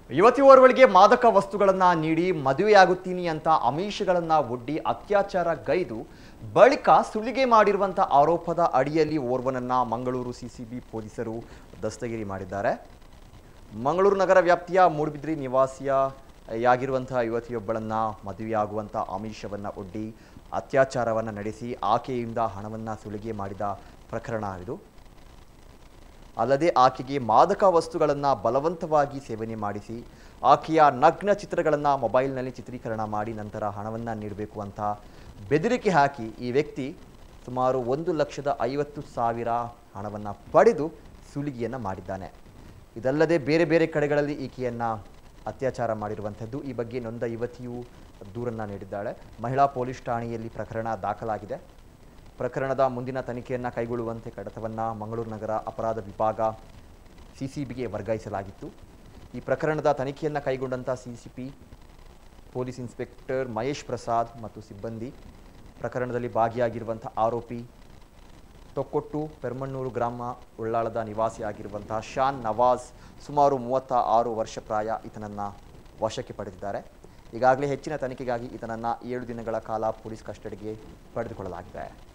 ಯುವತಿಯೋರ್ವಳಿಗೆ ಮಾದಕ ವಸ್ತುಗಳನ್ನ ನೀಡಿ ಮದುವೆಯಾಗುತ್ತೀನಿ ಅಂತ ಅಮೀಷಗಳನ್ನ ಒಡ್ಡಿ ಅತ್ಯಾಚಾರ ಗೈದು ಬಳಿಕ ಸುಲಿಗೆ ಮಾಡಿರುವಂತ ಆರೋಪದ ಅಡಿಯಲ್ಲಿ ಓರ್ವನನ್ನ ಮಂಗಳೂರು ಸಿಸಿಬಿ ಪೊಲೀಸರು ದಸ್ತಗಿರಿ ಮಾಡಿದ್ದಾರೆ ಮಂಗಳೂರು ನಗರ ವ್ಯಾಪ್ತಿಯ ಮೂಡುಬಿದ್ರಿ ನಿವಾಸಿಯ ಯಾಗಿರುವಂತಹ ಯುವತಿಯೊಬ್ಬಳನ್ನ ಮದುವೆಯಾಗುವಂಥ ಆಮಿಷವನ್ನು ಒಡ್ಡಿ ಅತ್ಯಾಚಾರವನ್ನು ನಡೆಸಿ ಆಕೆಯಿಂದ ಹಣವನ್ನು ಸುಲಿಗೆ ಮಾಡಿದ ಪ್ರಕರಣ ಇದು ಅಲ್ಲದೆ ಆಕೆಗೆ ಮಾದಕ ವಸ್ತುಗಳನ್ನು ಬಲವಂತವಾಗಿ ಸೇವನೆ ಮಾಡಿಸಿ ಆಕೆಯ ನಗ್ನ ಚಿತ್ರಗಳನ್ನು ಮೊಬೈಲ್ನಲ್ಲಿ ಚಿತ್ರೀಕರಣ ಮಾಡಿ ನಂತರ ಹಣವನ್ನು ನೀಡಬೇಕು ಅಂತ ಬೆದರಿಕೆ ಹಾಕಿ ಈ ವ್ಯಕ್ತಿ ಸುಮಾರು ಒಂದು ಲಕ್ಷದ ಐವತ್ತು ಸಾವಿರ ಹಣವನ್ನು ಪಡೆದು ಸುಲಿಗೆಯನ್ನು ಮಾಡಿದ್ದಾನೆ ಇದಲ್ಲದೆ ಬೇರೆ ಬೇರೆ ಕಡೆಗಳಲ್ಲಿ ಈಕೆಯನ್ನು ಅತ್ಯಾಚಾರ ಮಾಡಿರುವಂಥದ್ದು ಈ ಬಗ್ಗೆ ನೊಂದ ಯುವತಿಯು ದೂರನ್ನು ನೀಡಿದ್ದಾಳೆ ಮಹಿಳಾ ಪೊಲೀಸ್ ಠಾಣೆಯಲ್ಲಿ ಪ್ರಕರಣ ದಾಖಲಾಗಿದೆ ಪ್ರಕರಣದ ಮುಂದಿನ ತನಿಖೆಯನ್ನು ಕೈಗೊಳ್ಳುವಂತೆ ಕಡತವನ್ನು ಮಂಗಳೂರು ನಗರ ಅಪರಾಧ ವಿಭಾಗ ಸಿಸಿಬಿಗೆ ವರ್ಗಾಯಿಸಲಾಗಿತ್ತು ಈ ಪ್ರಕರಣದ ತನಿಖೆಯನ್ನು ಕೈಗೊಂಡಂಥ CCP police inspector Mahesh Prasad ಮತ್ತು ಸಿಬ್ಬಂದಿ ಪ್ರಕರಣದಲ್ಲಿ ಭಾಗಿಯಾಗಿರುವಂಥ ಆರೋಪಿ ತೊಕ್ಕೊಟ್ಟು ಪೆರ್ಮಣ್ಣೂರು ಗ್ರಾಮ ಉಳ್ಳಾಳದ ನಿವಾಸಿಯಾಗಿರುವಂತಹ ಶಾನ್ ನವಾಜ್ ಸುಮಾರು ಮೂವತ್ತ ಆರು ವರ್ಷ ಪ್ರಾಯ ಈತನನ್ನು ವಶಕ್ಕೆ ಪಡೆದಿದ್ದಾರೆ ಈಗಾಗಲೇ ಹೆಚ್ಚಿನ ತನಿಖೆಗಾಗಿ ಈತನನ್ನು ಏಳು ದಿನಗಳ ಕಾಲ ಪೊಲೀಸ್ ಕಸ್ಟಡಿಗೆ ಪಡೆದುಕೊಳ್ಳಲಾಗಿದೆ